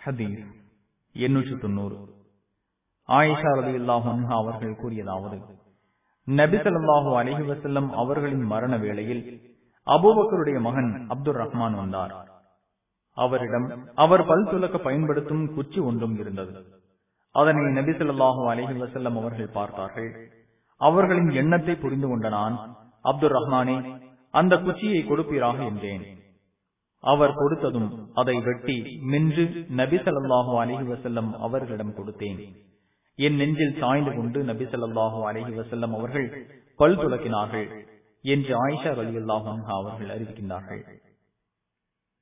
ஹதீஸ் எண்ணூற்று தொண்ணூறு ஆயிஷா ரதி அவர்கள் கூறியதாவது நபி ஸல்லல்லாஹு அலைஹி வஸல்லம் அவர்களின் மரண வேளையில் அபூபக்கருடைய மகன் அப்துல் ரஹ்மான் வந்தார் அவரிடம் அவர் பல் துலக்க பயன்படுத்தும் குச்சி ஒன்றும் இருந்தது அதனை நபி ஸல்லல்லாஹு அலைஹி வஸல்லம் அவர்கள் பார்த்தார்கள் அவர்களின் எண்ணத்தை புரிந்து கொண்ட நான் அப்துல் ரஹ்மானே அந்த குச்சியை கொடுப்பீராக என்றேன் அவர் கொடுத்ததும் அதை வெட்டி மென்று நபி ஸல்லல்லாஹு அலைஹி வஸல்லம் அவர்களிடம் கொடுத்தேன் என் நெஞ்சில் சாய்ந்து கொண்டு நபி ஸல்லல்லாஹு அலைஹி வஸல்லம் அவர்கள் பல் துலக்கினார்கள் என்று ஆயிஷா ரலியல்லாஹு அன்ஹா அவர்கள் அறிவிக்கின்றார்கள்